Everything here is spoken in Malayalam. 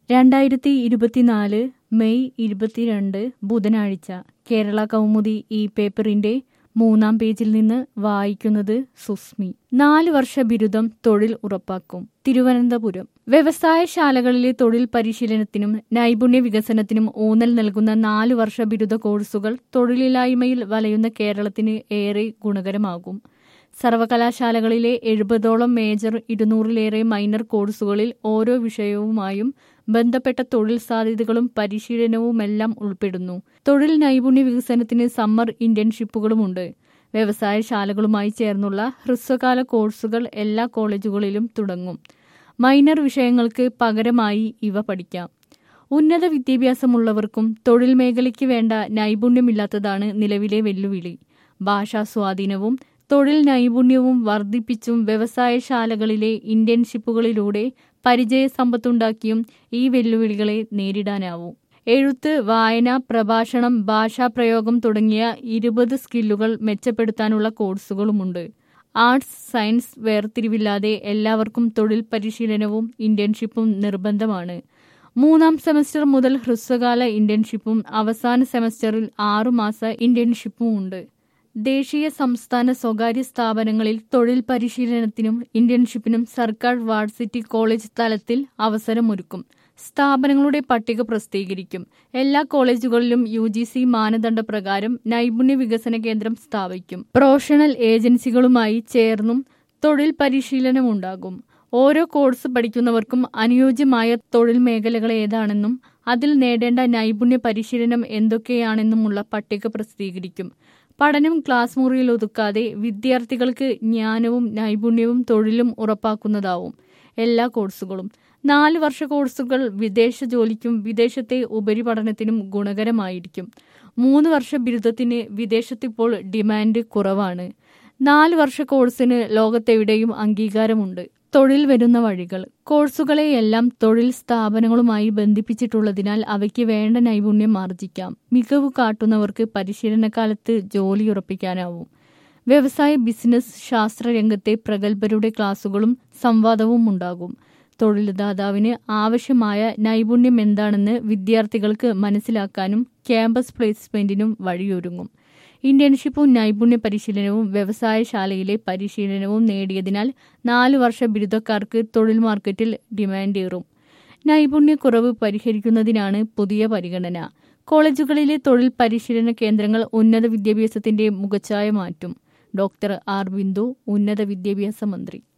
രണ്ടായിരത്തി ഇരുപത്തിനാല് മെയ് ഇരുപത്തിരണ്ട് ബുധനാഴ്ച കേരള കൗമുദി ഈ പേപ്പറിന്റെ മൂന്നാം പേജിൽ നിന്ന് വായിക്കുന്നത് സുസ്മി നാല് വർഷ ബിരുദം തൊഴിൽ ഉറപ്പാക്കും തിരുവനന്തപുരം വ്യവസായശാലകളിലെ തൊഴിൽ പരിശീലനത്തിനും നൈപുണ്യ വികസനത്തിനും ഊന്നൽ നൽകുന്ന നാല് വർഷ ബിരുദ കോഴ്സുകൾ തൊഴിലില്ലായ്മയിൽ വലയുന്ന കേരളത്തിന് ഏറെ ഗുണകരമാകും സർവകലാശാലകളിലെ എഴുപതോളം മേജർ ഇരുന്നൂറിലേറെ മൈനർ കോഴ്സുകളിൽ ഓരോ വിഷയവുമായും ബന്ധപ്പെട്ട തൊഴിൽ സാധ്യതകളും പരിശീലനവുമെല്ലാം ഉൾപ്പെടുന്നു തൊഴിൽ നൈപുണ്യ വികസനത്തിന് സമ്മർ ഇന്റേൺഷിപ്പുകളുമുണ്ട് വ്യവസായശാലകളുമായി ചേർന്നുള്ള ഹ്രസ്വകാല കോഴ്സുകൾ എല്ലാ കോളേജുകളിലും തുടങ്ങും മൈനർ വിഷയങ്ങൾക്ക് പകരമായി ഇവ പഠിക്കാം ഉന്നത വിദ്യാഭ്യാസമുള്ളവർക്കും തൊഴിൽ മേഖലയ്ക്ക് വേണ്ട നൈപുണ്യമില്ലാത്തതാണ് നിലവിലെ വെല്ലുവിളി ഭാഷാ സ്വാധീനവും തൊഴിൽ നൈപുണ്യവും വർദ്ധിപ്പിച്ചും വ്യവസായശാലകളിലെ ഇന്റേൺഷിപ്പുകളിലൂടെ പരിചയസമ്പത്തുണ്ടാക്കിയും ഈ വെല്ലുവിളികളെ നേരിടാനാവും എഴുത്ത് വായന പ്രഭാഷണം ഭാഷാപ്രയോഗം തുടങ്ങിയ ഇരുപത് സ്കില്ലുകൾ മെച്ചപ്പെടുത്താനുള്ള കോഴ്സുകളുമുണ്ട് ആർട്സ് സയൻസ് വേർതിരിവില്ലാതെ എല്ലാവർക്കും തൊഴിൽ പരിശീലനവും ഇന്റേൺഷിപ്പും നിർബന്ധമാണ് മൂന്നാം സെമസ്റ്റർ മുതൽ ഹ്രസ്വകാല ഇന്റേൺഷിപ്പും അവസാന സെമസ്റ്ററിൽ ആറുമാസ ഇന്റേൺഷിപ്പും ഉണ്ട് ദേശീയ സംസ്ഥാന സ്വകാര്യ സ്ഥാപനങ്ങളിൽ തൊഴിൽ പരിശീലനത്തിനും ഇന്റേൺഷിപ്പിനും സർക്കാർ വാർസിറ്റി കോളേജ് തലത്തിൽ അവസരമൊരുക്കും സ്ഥാപനങ്ങളുടെ പട്ടിക പ്രസിദ്ധീകരിക്കും എല്ലാ കോളേജുകളിലും യു ജി സി മാനദണ്ഡ പ്രകാരം നൈപുണ്യ വികസന കേന്ദ്രം സ്ഥാപിക്കും പ്രൊഫഷണൽ ഏജൻസികളുമായി ചേർന്നും തൊഴിൽ പരിശീലനമുണ്ടാകും ഓരോ കോഴ്സ് പഠിക്കുന്നവർക്കും അനുയോജ്യമായ തൊഴിൽ മേഖലകൾ ഏതാണെന്നും അതിൽ നേടേണ്ട നൈപുണ്യ പരിശീലനം എന്തൊക്കെയാണെന്നുമുള്ള പട്ടിക പ്രസിദ്ധീകരിക്കും പഠനം ക്ലാസ് മുറിയിൽ ഒതുക്കാതെ വിദ്യാർത്ഥികൾക്ക് ജ്ഞാനവും നൈപുണ്യവും തൊഴിലും ഉറപ്പാക്കുന്നതാവും എല്ലാ കോഴ്സുകളും നാല് വർഷ കോഴ്സുകൾ വിദേശ ജോലിക്കും വിദേശത്തെ ഉപരിപഠനത്തിനും ഗുണകരമായിരിക്കും മൂന്ന് വർഷ ബിരുദത്തിന് വിദേശത്തിപ്പോൾ ഡിമാൻഡ് കുറവാണ് നാല് വർഷ കോഴ്സിന് ലോകത്തെവിടെയും അംഗീകാരമുണ്ട് തൊഴിൽ വരുന്ന വഴികൾ കോഴ്സുകളെയെല്ലാം തൊഴിൽ സ്ഥാപനങ്ങളുമായി ബന്ധിപ്പിച്ചിട്ടുള്ളതിനാൽ അവയ്ക്ക് വേണ്ട നൈപുണ്യം ആർജിക്കാം മികവ് കാട്ടുന്നവർക്ക് പരിശീലനകാലത്ത് ജോലി ഉറപ്പിക്കാനാവും വ്യവസായ ബിസിനസ് ശാസ്ത്ര രംഗത്തെ പ്രഗത്ഭരുടെ ക്ലാസുകളും സംവാദവും ഉണ്ടാകും തൊഴിൽദാതാവിന് ആവശ്യമായ നൈപുണ്യം എന്താണെന്ന് വിദ്യാർത്ഥികൾക്ക് മനസ്സിലാക്കാനും ക്യാമ്പസ് പ്ലേസ്മെന്റിനും വഴിയൊരുങ്ങും ഇന്റേൺഷിപ്പും നൈപുണ്യ പരിശീലനവും വ്യവസായശാലയിലെ പരിശീലനവും നേടിയതിനാൽ നാല് വർഷ ബിരുദക്കാർക്ക് തൊഴിൽ മാർക്കറ്റിൽ ഡിമാൻഡേറും നൈപുണ്യക്കുറവ് പരിഹരിക്കുന്നതിനാണ് പുതിയ പരിഗണന കോളേജുകളിലെ തൊഴിൽ പരിശീലന കേന്ദ്രങ്ങൾ ഉന്നത വിദ്യാഭ്യാസത്തിന്റെ മുഖച്ഛായ മാറ്റും ഡോക്ടർ ആർ ബിന്ദു ഉന്നത വിദ്യാഭ്യാസ മന്ത്രി